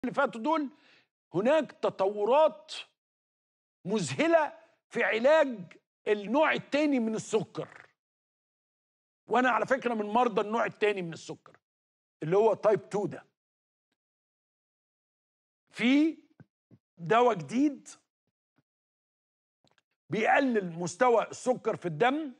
اللي فاتوا دول هناك تطورات مذهله في علاج النوع الثاني من السكر وانا على فكره من مرضى النوع الثاني من السكر اللي هو تايب 2 ده في دواء جديد بيقلل مستوى السكر في الدم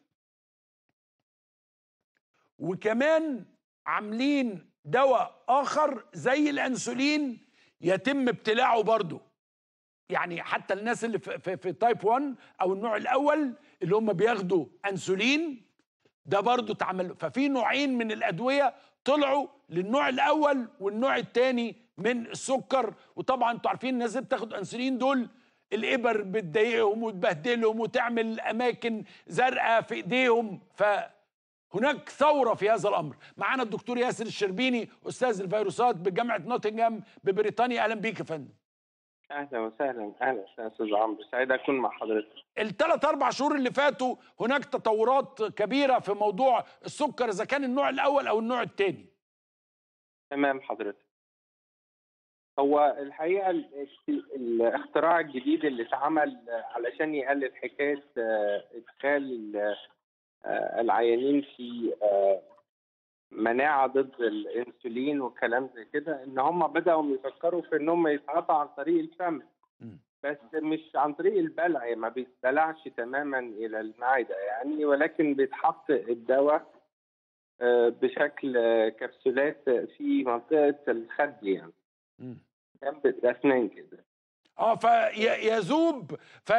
وكمان عاملين دواء اخر زي الانسولين يتم ابتلاعه برضه يعني حتى الناس اللي في, في, في تايب 1 او النوع الاول اللي هم بياخدوا انسولين ده برضه اتعمل ففي نوعين من الادويه طلعوا للنوع الاول والنوع الثاني من السكر وطبعا انتوا عارفين الناس اللي بتاخد انسولين دول الابر بتضايقهم وتبهدلهم وتعمل اماكن زرقاء في ايديهم فهناك ثوره في هذا الامر معانا الدكتور ياسر الشربيني استاذ الفيروسات بجامعه نوتنغهام ببريطانيا اهلا بيك يا فندم اهلا وسهلا اهلا استاذ عمرو سعيد اكون مع حضرتك الثلاث اربع شهور اللي فاتوا هناك تطورات كبيره في موضوع السكر اذا كان النوع الاول او النوع الثاني تمام حضرتك هو الحقيقه ال- الاختراع الجديد اللي اتعمل علشان يقلل حكايه آه، ادخال ال- آه، العيانين في آه، مناعه ضد الانسولين والكلام زي كده ان هم بداوا يفكروا في ان هم يتعاطوا عن طريق الفم مم. بس مش عن طريق البلع ما بيتبلعش تماما الى المعده يعني ولكن بيتحط الدواء آه، بشكل آه، كبسولات في منطقه الخد يعني مم. جنب الاسنان كده اه فيذوب في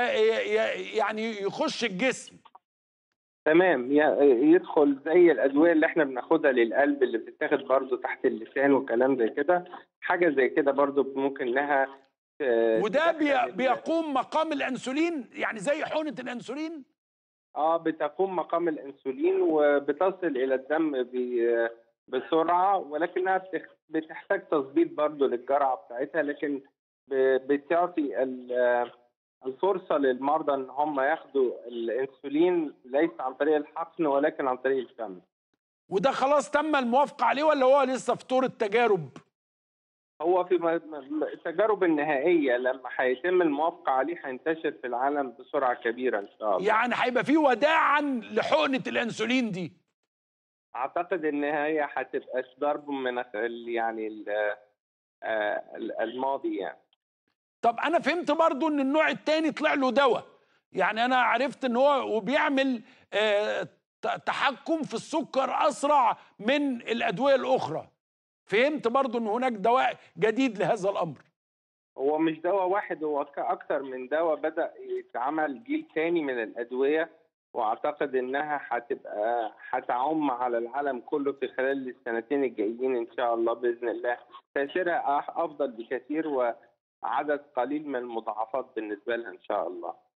يعني يخش الجسم تمام ي- يدخل زي الادويه اللي احنا بناخدها للقلب اللي بتتاخد برضو تحت اللسان وكلام زي كده حاجه زي كده برضو ممكن انها آه، وده تدخل بي ال- بيقوم مقام الانسولين يعني زي حقنه الانسولين اه بتقوم مقام الانسولين وبتصل الى الدم ب- بسرعه ولكنها بتخ- بتحتاج تظبيط برضو للجرعه بتاعتها لكن ب- بتعطي ال- الفرصه للمرضى ان هم ياخدوا الانسولين ليس عن طريق الحقن ولكن عن طريق الفم وده خلاص تم الموافقه عليه ولا هو لسه في طور التجارب هو في م- م- التجارب النهائيه لما هيتم الموافقه عليه هينتشر في العالم بسرعه كبيره ان شاء الله يعني هيبقى في وداعا لحقنه الانسولين دي اعتقد ان هي هتبقى ضرب من ال- يعني ال- آه، ال- الماضي يعني طب انا فهمت برضو ان النوع التاني طلع له دواء يعني انا عرفت ان هو وبيعمل آه، ت- تحكم في السكر اسرع من الادويه الاخرى فهمت برضو ان هناك دواء جديد لهذا الامر هو مش دواء واحد هو ك- اكتر من دواء بدا يتعمل جيل تاني من الادويه واعتقد انها هتبقى هتعم على العالم كله في خلال السنتين الجايين ان شاء الله باذن الله تاثيرها أح- افضل بكثير وعدد قليل من المضاعفات بالنسبه لها ان شاء الله